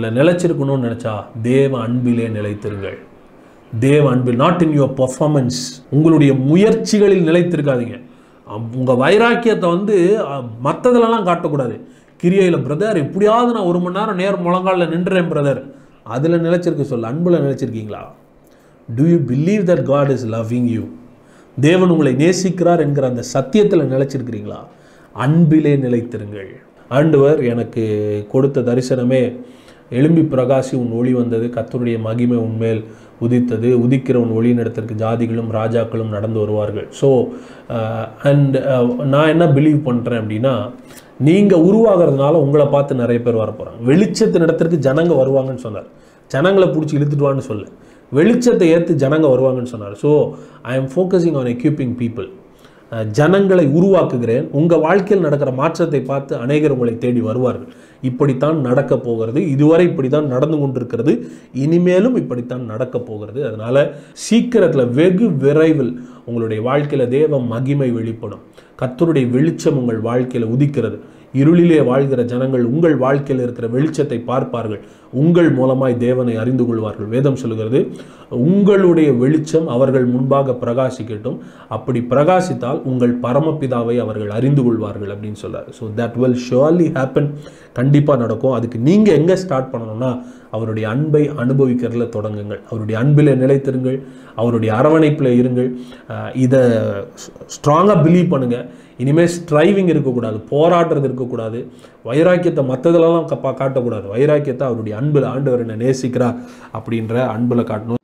அதில் நிலைச்சிருக்கணும்னு நினச்சா தேவ அன்பிலே நிலைத்திருங்கள் தேவ அன்பில் நாட் இன் யுவர் பர்ஃபார்மன்ஸ் உங்களுடைய முயற்சிகளில் நிலைத்திருக்காதீங்க உங்கள் வைராக்கியத்தை வந்து மற்றதுலலாம் காட்டக்கூடாது கிரியையில் பிரதர் எப்படியாவது நான் ஒரு மணி நேரம் நேர் முழங்காலில் நின்றுறேன் பிரதர் அதில் நிலைச்சிருக்க சொல்ல அன்பில் நிலைச்சிருக்கீங்களா do you believe that God is loving you தேவன் உங்களை நேசிக்கிறார் என்கிற அந்த சத்தியத்தில் நிலைச்சிருக்கிறீங்களா அன்பிலே நிலைத்திருங்கள் ஆண்டவர் எனக்கு கொடுத்த தரிசனமே எழும்பி பிரகாசி உன் ஒளி வந்தது கர்த்தருடைய மகிமை உன்மேல் உதித்தது உதிக்கிற உன் ஒளி நடத்திற்கு ஜாதிகளும் ராஜாக்களும் நடந்து வருவார்கள் ஸோ அண்ட் நான் என்ன பிலீவ் பண்ணுறேன் அப்படின்னா நீங்கள் உருவாகிறதுனால உங்களை பார்த்து நிறைய பேர் வர போகிறாங்க வெளிச்சத்தின் இடத்திற்கு ஜனங்க வருவாங்கன்னு சொன்னார் ஜனங்களை பிடிச்சி இழுத்துட்டு வான்னு சொல்ல வெளிச்சத்தை ஏற்று ஜனங்க வருவாங்கன்னு சொன்னார் so I am focusing on equipping people ஜனங்களை உருவாக்குகிறேன் உங்கள் வாழ்க்கையில் நடக்கிற மாற்றத்தை பார்த்து அநேகர் உங்களை தேடி வருவார்கள் இப்படித்தான் நடக்க போகிறது இதுவரை இப்படி தான் நடந்து கொண்டிருக்கிறது இனிமேலும் இப்படித்தான் நடக்க போகிறது அதனால் சீக்கிரத்தில் வெகு விரைவில் உங்களுடைய வாழ்க்கையில் தேவ மகிமை வெளிப்படும் கர்த்தருடைய வெளிச்சம் உங்கள் வாழ்க்கையில் உதிக்கிறது இருளிலே வாழ்கிற ஜனங்கள் உங்கள் வாழ்க்கையில் இருக்கிற வெளிச்சத்தை பார்ப்பார்கள் உங்கள் மூலமாய் தேவனை அறிந்து கொள்வார்கள் வேதம் சொல்கிறது உங்களுடைய வெளிச்சம் அவர்கள் முன்பாக பிரகாசிக்கட்டும் அப்படி பிரகாசித்தால் உங்கள் பரமபிதாவை அவர்கள் அறிந்து கொள்வார்கள் அப்படின்னு சொல்றாரு so that will surely happen கண்டிப்பாக நடக்கும் அதுக்கு நீங்கள் எங்கே ஸ்டார்ட் பண்ணணும்னா அவருடைய அன்பை அனுபவிக்கிறதுல தொடங்குங்கள் அவருடைய அன்பில் நிலைத்திருங்கள் அவருடைய அரவணைப்பில் இருங்கள் அஹ் இதை ஸ்ட்ராங்காக பிலீவ் பண்ணுங்கள் இனிமேல் ஸ்ட்ரைவிங் இருக்கக்கூடாது போராடுறது இருக்கக்கூடாது வைராக்கியத்தை மற்றதுலலாம் கப்பா காட்டக்கூடாது வைராக்கியத்தை அவருடைய அன்பில் ஆண்டவர் என்னை நேசிக்கிறார் அப்படின்ற அன்பில் காட்டணும்